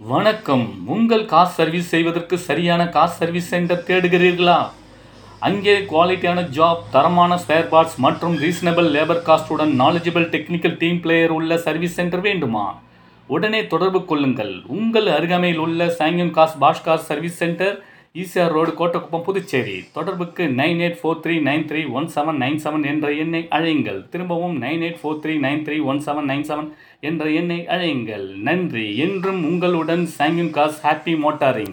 வணக்கம் உங்கள் car service செய்வதற்கு சரியான கார் சர்வீஸ் சென்டர் தேடுகிறீர்களா அங்கே குவாலிட்டியான ஜாப் தரமான ஸ்பேர் பார்ட்ஸ் மற்றும் ரீசனபிள் லேபர் காஸ்டுடன் நாலேஜபிள் டெக்னிக்கல் டீம் பிளேயர் உள்ள சர்வீஸ் சென்டர் வேண்டுமா உடனே தொடர்பு கொள்ளுங்கள் உங்கள் அருகாமையில் உள்ள சாங்கியன் காஸ் Bosch car service centre ECR road Kottakuppam Puducherry தொடர்புக்கு nine eight four three nine three one seven nine seven என்ற எண்ணை அழையுங்கள் திரும்பவும் nine eight four three nine three one seven nine seven என்ற எண்ணை அழையுங்கள் நன்றி என்றும் உங்களுடன் சாங்கியன் காஸ் ஹாப்பி மோட்டாரிங்